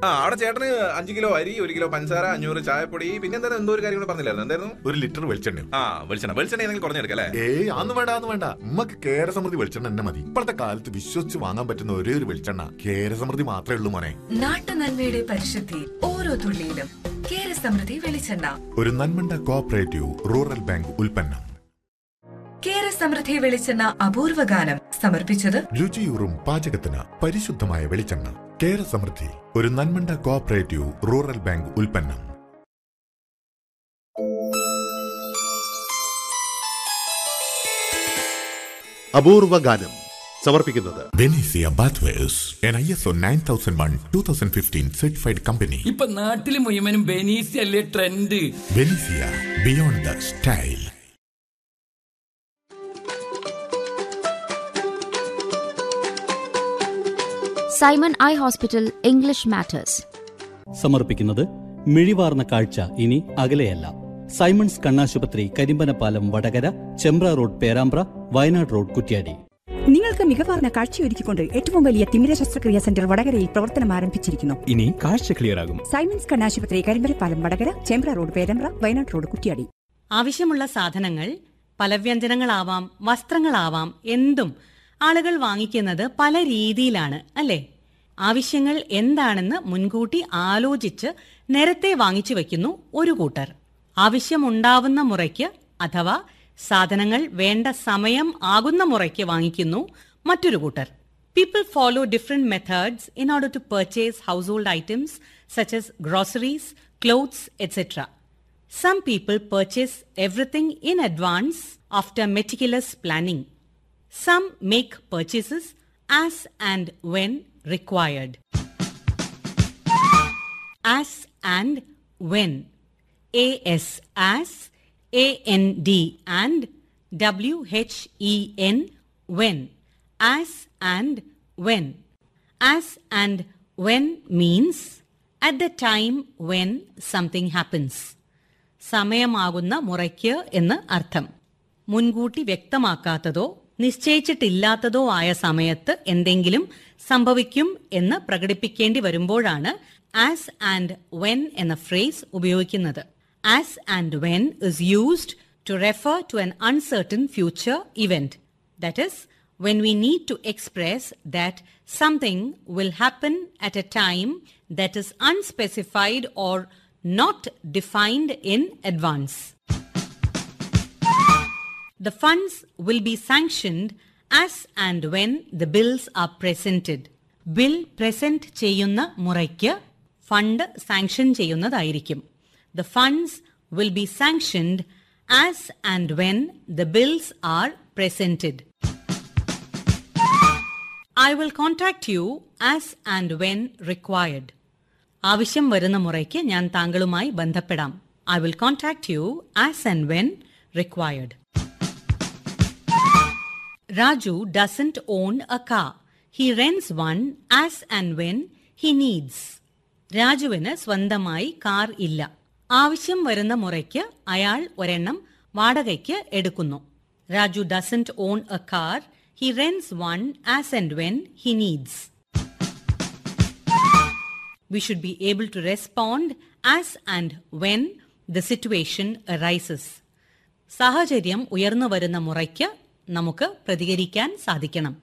ആ അവിടെ ചേട്ടന് അഞ്ച് കിലോ അരി ഒരു കിലോ പഞ്ചസാര അഞ്ഞൂറ് ചായപ്പൊടി പിന്നെ എന്താ എന്തോ ഒരു കാര്യം കൂടെ പറഞ്ഞില്ലായിരുന്നു എന്തായിരുന്നു ഒരു ലിറ്റർ വെളിച്ചെണ്ണ ആ വെളിച്ചെണ്ണ വെളിച്ചെണ്ണ ഏതെങ്കിലും കുറഞ്ഞെടുക്കാം അല്ലേ ഏയ് അന്ന് വേണ്ട അന്ന് വേണ്ട ഉമ്മക്ക് കേരസമൃദ്ധി വെളിച്ചെണ്ണ തന്നെ മതി ഇപ്പോഴത്തെ കാലത്ത് വിശ്വസിച്ച് വാങ്ങാൻ പറ്റുന്ന ഒരേ ഒരു വെളിച്ചെണ്ണ കേരസമൃദ്ധി മാത്രമേ ഉള്ളൂ മോനെ നാട്ടുനന്മയുടെ പരിശുദ്ധി ഓരോ തുള്ളിയിലും കേരസമൃദ്ധി വെളിച്ചെണ്ണ ഒരു നന്മണ്ട കോഓപ്പറേറ്റീവ് റൂറൽ ബാങ്ക് ഉൽപ്പന്നം കേരസമൃദ്ധി വെളിച്ചെണ്ണ അപൂർവ ഗാനം സമർപ്പിച്ചത് രുചിയൂറും പാചകത്തിന് പരിശുദ്ധമായ വെളിച്ചെണ്ണ കേരസമൃദ്ധി ഒരു നന്മണ്ട കോഓപ്പറേറ്റീവ് റൂറൽ ബാങ്ക് ഉൽപ്പന്നം അപൂർവ ഗാനം സമർപ്പിക്കുന്നത് Benesia bathwares N I S O nine thousand one two thousand fifteen certified company ഇപ്പൊ നാട്ടില് മുഴുവനും ബെനീസി അല്ലേ trend Benesia beyond the style Simon eye hospital English matters സമർപ്പിക്കുന്നത് മിഴിവാർന്ന കാഴ്ച ഇനി അകലെയല്ല സൈമൺസ് കണ്ണാശുപത്രി കരിമ്പനപ്പാലം വടകര ചെമ്പ്ര റോഡ് പേരാമ്പ്ര വയനാട് റോഡ് കുറ്റ്യാടി നിങ്ങൾക്ക് മികവാർന്ന കാഴ്ചയൊരുക്കിക്കൊണ്ട് ഏറ്റവും വലിയ തിമിര ശസ്ത്രക്രിയാ സെന്റർ വടകരയിൽ പ്രവർത്തനം ആരംഭിച്ചിരിക്കുന്നു ഇനി കാഴ്ച ക്ലിയർ ആകും സൈമൻസ് കണ്ണാശുപത്രി കരിമ്പലപ്പാലം വടകര ചേമ്പ്ര റോഡ് പേരമ്പ്ര വയനാട് റോഡ് കുറ്റിയാടി ആവശ്യമുള്ള സാധനങ്ങൾ പലവ്യഞ്ജനങ്ങളാവാം വസ്ത്രങ്ങളാവാം എന്തും ആളുകൾ വാങ്ങിക്കുന്നത് പല രീതിയിലാണ് അല്ലേ ആവശ്യങ്ങൾ എന്താണെന്ന് മുൻകൂട്ടി ആലോചിച്ച് നേരത്തെ വാങ്ങിച്ചു വെക്കുന്നു ഒരു കൂട്ടർ ആവശ്യമുണ്ടാവുന്ന മുറയ്ക്ക് അഥവാ സാധനങ്ങൾ വേണ്ട സമയം ആകുന്ന മുറയ്ക്ക് വാങ്ങിക്കുന്നു മറ്റൊരു കൂട്ടർ people follow different methods in order to purchase household items such as groceries clothes etcetera Some people purchase everything in advance after meticulous planning. Some make purchases as and when required. As and when. AS as, AND and, WHEN when. As and when. As and when means at the time when something happens. സമയമാകുന്ന മുറയ്ക്ക് എന്ന് അർത്ഥം മുൻകൂട്ടി വ്യക്തമാക്കാത്തതോ നിശ്ചയിച്ചിട്ടില്ലാത്തതോ ആയ സമയത്ത് എന്തെങ്കിലും സംഭവിക്കും എന്ന് പ്രകടിപ്പിക്കേണ്ടി വരുമ്പോഴാണ് ആസ് ആൻഡ് വെൻ എന്ന ഫ്രേസ് ഉപയോഗിക്കുന്നത് as and when is used to refer to an uncertain future event. That is, when we need to express that something will happen at a time that is unspecified or not defined in advance. The funds will be sanctioned as and when the bills are presented. Bill present ചെയ്യുന്ന മുറയ്ക്ക് fund sanction ചെയ്യുന്നതായിരിക്കും the funds will be sanctioned as and when the bills are presented. I will contact you as and when required. ആവശ്യം വരുന്ന മുറയ്ക്ക് ഞാൻ താങ്കളുമായി ബന്ധപ്പെടാം I will contact you as and when required Raju doesn't own a car he rents one as and when he needs രാജുവിന് സ്വന്തമായി car ഇല്ല ആവശ്യം വരുന്ന മുറയ്ക്ക് അയാൾ ഒരെണ്ണം വാടകയ്ക്ക് എടുക്കുന്നു Raju doesn't own a car he rents one as and when he needs we should be able to respond as and when the situation arises. സാഹചര്യം ഉയർന്നു വരുന്ന മുറയ്ക്ക് നമുക്ക് പ്രതികരിക്കാൻ സാധിക്കണം